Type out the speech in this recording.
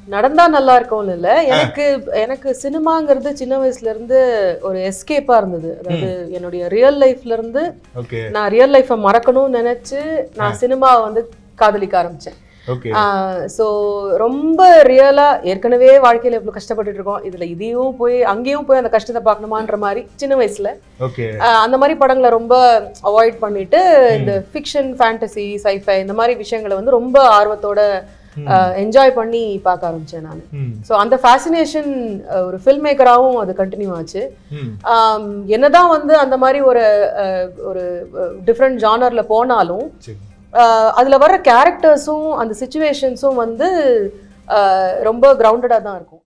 நடந்தா நல்லா இருக்கும்னு இல்ல எனக்கு எனக்கு சினிமாங்கிறது சின்ன வயசுல இருந்து ஒரு எஸ்கேப்பா இருந்தது அதாவது என்னுடைய ரியல் லைஃப்ல இருந்து ஓகே நான் ரியல் லைஃப்பை மறக்கணும்னு நினைச்சு நான் சினிமாவை வந்து காதலிக்க ஆரம்பிச்சேன் ஓகே ஸோ ரொம்ப ரியலா ஏற்கனவே வாழ்க்கையில இவ்வளவு கஷ்டப்பட்டுட்டு இருக்கோம் இதுல இதையும் போய் அங்கேயும் போய் அந்த கஷ்டத்தை பார்க்கணுமான்ற மாதிரி சின்ன வயசுல ஓகே ஆஹ் அந்த மாதிரி படங்களை ரொம்ப அவாய்ட் பண்ணிட்டு இந்த ஃபிக்ஷன் ஃபேண்டசி சைஃபை இந்த மாதிரி விஷயங்களை வந்து ரொம்ப ஆர்வத்தோட என்ஜாய் பண்ணி பார்க்க ஆரம்பிச்சேன் நான் ம் ஸோ அந்த ஃபேசினேஷன் ஒரு ஃபில்ம் மேக்கராகவும் அது கண்டினியூ ஆச்சு ம் ஆம், என்னதான் வந்து அந்த மாதிரி ஒரு அஹ், ஒரு டிஃப்ரெண்ட் ஜானர்ல போனாலும் சரி ஆஹ் அதுல வர்ற கேரக்டர்ஸும் அந்த சுச்சுவேஷன்ஸும் வந்து ஆஹ் ரொம்ப கிரவுண்டடா தான் இருக்கும்